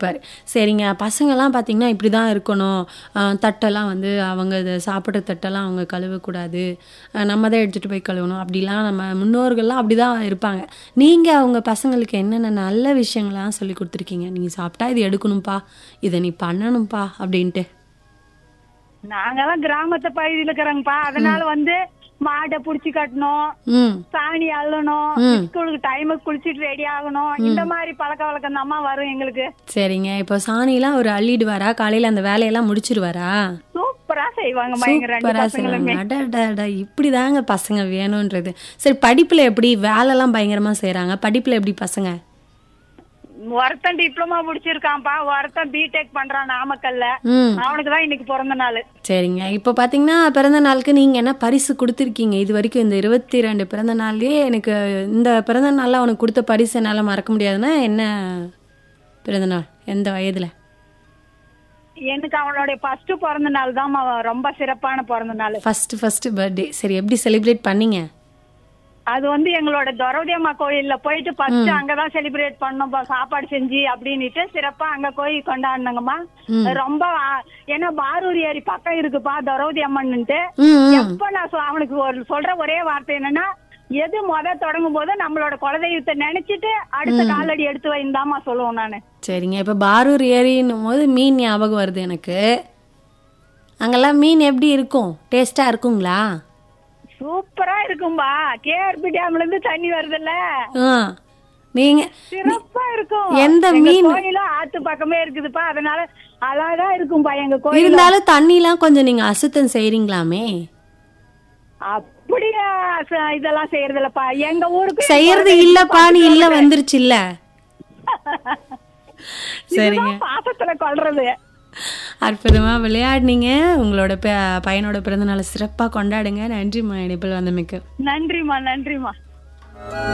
Super சரிங்க பசங்கள்லாம் பார்த்தீங்கன்னா இப்படி தான் இருக்கணும் அஹ் தட்டெல்லாம் வந்து அவங்க இதை சாப்பிட்ற தட்டெல்லாம் அவங்க கழுவக்கூடாது அஹ் நம்ம தான் எடுத்துகிட்டு போய் கழுவணும் அப்படிலாம் நம்ம முன்னோர்கள்லாம் அப்படி தான் இருப்பாங்க நீங்கள் அவங்க பசங்களுக்கு என்னென்ன நல்ல விஷயங்கள்லாம் சொல்லி கொடுத்துருக்கீங்க நீங்கள் சாப்பிட்டா இது எடுக்கணும்ப்பா இதை நீ பண்ணணும்ப்பா அப்படின்ட்டு நாங்கெல்லாம் கிராமத்து பகுதியில இருக்கிறோங்கப்பா அதனால வந்து மாடை புடிச்சு கட்டணும் ம் சாணி அள்ளணும் ஸ்கூலுக்கு டைமுக்கு குளிச்சுட்டு ரெடி ஆகணும் இந்த மாதிரி பழக்க வழக்கம் தான் வரும் எங்களுக்கு சரிங்க இப்போ சாணிலாம் ஒரு அள்ளிடுவாரா காலையில் அந்த வேலையெல்லாம் முடிச்சிருவாரா சூப்பரா செய்வாங்கம்மா எங்க ரெண்டு சூப்பரா பசங்களுமே செய்வாங்க அடடடா இப்படிதாங்க பசங்க வேணும்ன்றது சரி படிப்புல எப்படி வேலைலாம் பயங்கரமா செய்றாங்க படிப்புல எப்படி பசங்க ஒருத்தன் டிப்ளமா முடிச்சிருக்கான்ப்பா ஒருத்தன் பிடெக் பண்றான் நாமக்கல்ல ம் அவனுக்கு தான் இன்னைக்கு பிறந்த நாள் சரிங்க இப்போ பார்த்தீங்கன்னா பிறந்த நாளுக்கு நீங்கள் என்ன பரிசு கொடுத்துருக்கீங்க இது வரைக்கும் இந்த இருபத்தி ரெண்டு பிறந்த நாள்லயே எனக்கு இந்த பிறந்த நாளில் அவனுக்கு கொடுத்த பரிசு என்னால் மறக்க முடியாதுன்னா என்ன பிறந்த நாள் எந்த வயதில் எனக்கு அவனுடைய ஃபர்ஸ்ட் பிறந்த நாள் தான் ரொம்ப சிறப்பான பிறந்த நாள் ஃபஸ்ட்டு ஃபஸ்ட்டு பர்த்டே சரி எப்படி செலிப்ரேட் பண்ணீங்க அது வந்து எங்களோட துரவதி அம்மா கோயில்ல போயிட்டு ஃபர்ஸ்ட் அங்கதான் செலிப்ரேட் பண்ணோம் சாப்பாடு செஞ்சு அப்படின்னுட்டு சிறப்பா அங்க கோயில் கொண்டாடினாங்கம்மா ரொம்ப ஆ- ஏன்னா பாரூர் ஏரி பக்கம் இருக்குப்பா துரவதி அம்மன்னுட்டு ம் ம். எப்ப நான் சொ- அவனுக்கு ஒரு சொல்ற ஒரே வார்த்தை என்னன்னா எது முத தொடங்கும் போது நம்மளோட குலதெய்வத்தை நினைச்சிட்டு அடுத்த காலடி எடுத்து வைந்தாமா சொல்லுவோம் நானு சரிங்க இப்போ பாரூர் ஏரின்னும் போது மீன் ஞாபகம் வருது எனக்கு அங்கெல்லாம் மீன் எப்படி இருக்கும் டேஸ்ட்டாக இருக்குங்களா சூப்பரா இருக்கும்பா கேஆர்பி டேம்ல இருந்து தண்ணி வருதுல்ல ஆ நீங்கள் சிறப்பா இருக்கும் எந்த எங்க மீன்? கோயிலும் ஆத்து பக்கமே இருக்குதுப்பா அதனால அழகா இருக்கும்பா எங்க கோயில் இருந்தாலும் தண்ணிலாம் கொஞ்சம் நீங்கள் அசுத்தம் செய்கிறீங்களாமே அப்படியே ச- இதெல்லாம் செய்யறது இல்லப்பா எங்க ஊருக்கு செய்யறது இல்லப்பான்னு இல்ல வந்துருச்சு இல்ல சரிங்க இதுதான் பாசத்துல கொள்றது அற்புதமா விளையாடுனீங்க உங்களோட ப- பையனோட பிறந்தநாளை சிறப்பா கொண்டாடுங்க நன்றிம்மா இணைப்பில் வந்தமைக்கு நன்றிமா நன்றிமா